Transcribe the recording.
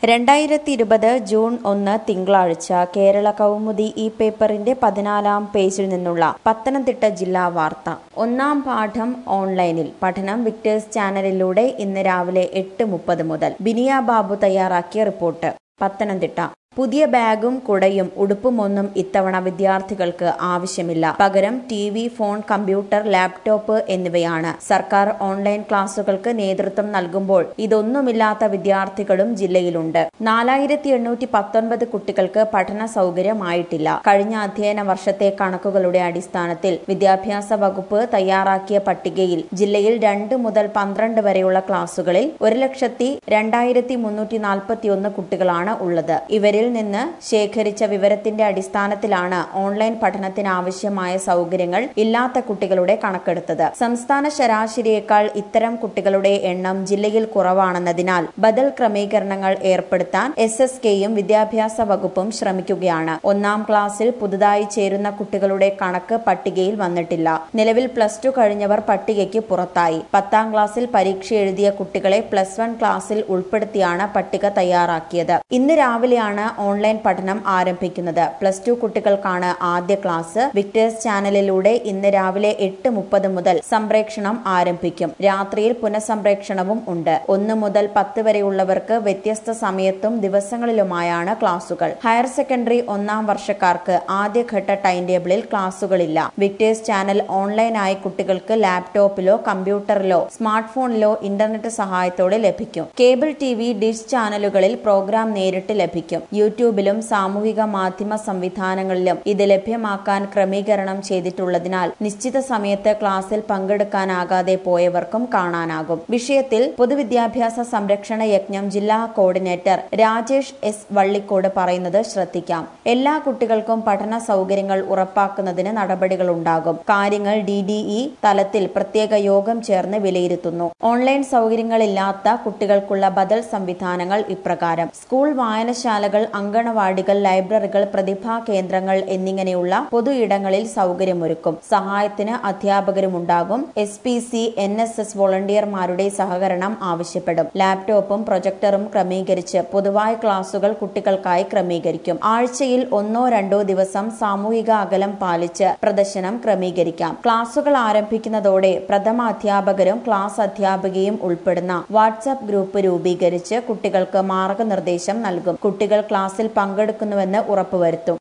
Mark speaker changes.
Speaker 1: രണ്ടായിരത്തി ഇരുപത് ജൂൺ ഒന്ന് തിങ്കളാഴ്ച കേരള കൗമുദി ഈ പേപ്പറിന്റെ പതിനാലാം പേജിൽ നിന്നുള്ള പത്തനംതിട്ട ജില്ലാ വാർത്ത ഒന്നാം പാഠം ഓൺലൈനിൽ പഠനം വിക്ടേഴ്സ് ചാനലിലൂടെ ഇന്ന് രാവിലെ എട്ട് മുപ്പത് മുതൽ ബിനിയ ബാബു തയ്യാറാക്കിയ റിപ്പോർട്ട് പത്തനംതിട്ട പുതിയ ബാഗും കുടയും ഉടുപ്പുമൊന്നും ഇത്തവണ വിദ്യാർത്ഥികൾക്ക് ആവശ്യമില്ല പകരം T V phone computer laptop എന്നിവയാണ് സർക്കാർ ഓൺലൈൻ ക്ലാസുകൾക്ക് നേതൃത്വം നൽകുമ്പോൾ ഇതൊന്നുമില്ലാത്ത വിദ്യാർത്ഥികളും ജില്ലയിലുണ്ട് നാലായിരത്തി എണ്ണൂറ്റി പത്തൊൻപത് കുട്ടികൾക്ക് പഠന സൗകര്യമായിട്ടില്ല കഴിഞ്ഞ അധ്യയന വർഷത്തെ കണക്കുകളുടെ അടിസ്ഥാനത്തിൽ വിദ്യാഭ്യാസ വകുപ്പ് തയ്യാറാക്കിയ പട്ടികയിൽ ജില്ലയിൽ രണ്ട് മുതൽ പന്ത്രണ്ട് വരെയുള്ള ക്ലാസുകളിൽ ഒരു ലക്ഷത്തി രണ്ടായിരത്തി മുന്നൂറ്റി നാൽപ്പത്തിയൊന്ന് കുട്ടികളാണ് ഉള്ളത് ഇവരിൽ നിന്ന് ശേഖരിച്ച വിവരത്തിന്റെ അടിസ്ഥാനത്തിലാണ് ഓൺലൈൻ പഠനത്തിന് ആവശ്യമായ സൗകര്യങ്ങൾ ഇല്ലാത്ത കുട്ടികളുടെ കണക്കെടുത്തത് സംസ്ഥാന ശരാശരിയേക്കാൾ ഇത്തരം കുട്ടികളുടെ എണ്ണം ജില്ലയിൽ കുറവാണെന്നതിനാൽ ബദൽ ക്രമീകരണങ്ങൾ ഏർപ്പെടുത്താൻ എസ് എസ് കെയും വിദ്യാഭ്യാസ വകുപ്പും ശ്രമിക്കുകയാണ് ഒന്നാം ക്ലാസ്സിൽ പുതുതായി ചേരുന്ന കുട്ടികളുടെ കണക്ക് പട്ടികയിൽ വന്നിട്ടില്ല നിലവിൽ പ്ലസ് ടു കഴിഞ്ഞവർ പട്ടികയ്ക്ക് പുറത്തായി പത്താം ക്ലാസ്സിൽ പരീക്ഷ എഴുതിയ കുട്ടികളെ പ്ലസ് വൺ ക്ലാസ്സിൽ ഉൾപ്പെടുത്തിയാണ് പട്ടിക തയ്യാറാക്കിയത് ഇന്ന് രാവിലെയാണ് ഓൺലൈൻ പഠനം ആരംഭിക്കുന്നത് പ്ലസ് ടു കുട്ടികൾക്കാണ് ആദ്യ ക്ലാസ് വിക്ടേഴ്സ് ചാനലിലൂടെ ഇന്ന് രാവിലെ എട്ട് മുപ്പത് മുതൽ സംപ്രേക്ഷണം ആരംഭിക്കും രാത്രിയിൽ പുനഃസംപ്രേക്ഷണവും ഉണ്ട് ഒന്ന് മുതൽ പത്ത് വരെയുള്ളവർക്ക് വ്യത്യസ്ത സമയത്തും ദിവസങ്ങളിലുമായാണ് ക്ലാസുകൾ ഹയർ സെക്കൻഡറി ഒന്നാം വർഷക്കാർക്ക് ആദ്യഘട്ട ടൈം ടേബിളിൽ ക്ലാസുകളില്ല വിക്ടേഴ്സ് ചാനൽ ഓൺലൈനായി കുട്ടികൾക്ക് ലാപ്ടോപ്പിലോ കമ്പ്യൂട്ടറിലോ സ്മാർട്ട് ഫോണിലോ ഇന്റർനെറ്റ് സഹായത്തോടെ ലഭിക്കും കേബിൾ ടി വി ഡിഷ് ചാനലുകളിൽ പ്രോഗ്രാം നേരിട്ട് ലഭിക്കും യൂട്യൂബിലും സാമൂഹിക മാധ്യമ സംവിധാനങ്ങളിലും ഇത് ലഭ്യമാക്കാൻ ക്രമീകരണം ചെയ്തിട്ടുള്ളതിനാൽ നിശ്ചിത സമയത്ത് ക്ലാസ്സിൽ പങ്കെടുക്കാനാകാതെ പോയവർക്കും കാണാനാകും വിഷയത്തിൽ പൊതുവിദ്യാഭ്യാസ സംരക്ഷണ യജ്ഞം ജില്ലാ കോർഡിനേറ്റർ രാജേഷ് എസ് വള്ളിക്കോട് പറയുന്നത് ശ്രദ്ധിക്കാം എല്ലാ കുട്ടികൾക്കും പഠന സൗകര്യങ്ങൾ ഉറപ്പാക്കുന്നതിന് നടപടികളുണ്ടാകും കാര്യങ്ങൾ ഡി ഡി ഇ തലത്തിൽ പ്രത്യേക യോഗം ചേർന്ന് വിലയിരുത്തുന്നു ഓൺലൈൻ സൗകര്യങ്ങളില്ലാത്ത കുട്ടികൾക്കുള്ള ബദൽ സംവിധാനങ്ങൾ ഇപ്രകാരം സ്കൂൾ വായനശാലകൾ അങ്കണവാടികൾ ലൈബ്രറികൾ പ്രതിഭാ കേന്ദ്രങ്ങൾ എന്നിങ്ങനെയുള്ള പൊതു ഇടങ്ങളിൽ സൗകര്യമൊരുക്കും സഹായത്തിന് അധ്യാപകരുമുണ്ടാകും S P C N S S വോളണ്ടിയർമാരുടെ സഹകരണം ആവശ്യപ്പെടും ലാപ്ടോപ്പും പ്രൊജക്ടറും ക്രമീകരിച്ച് പൊതുവായ ക്ലാസുകൾ കുട്ടികൾക്കായി ക്രമീകരിക്കും ആഴ്ചയിൽ ഒന്നോ രണ്ടോ ദിവസം സാമൂഹിക അകലം പാലിച്ച് പ്രദർശനം ക്രമീകരിക്കാം ക്ലാസുകൾ ആരംഭിക്കുന്നതോടെ പ്രഥമ അധ്യാപകരും ക്ലാസ് അധ്യാപികയും ഉൾപ്പെടുന്ന വാട്സാപ്പ് ഗ്രൂപ്പ് രൂപീകരിച്ച് കുട്ടികൾക്ക് മാർഗനിർദ്ദേശം നൽകും കുട്ടികൾ ക്ലാസ്സിൽ പങ്കെടുക്കുന്നുവെന്ന് ഉറപ്പുവരുത്തും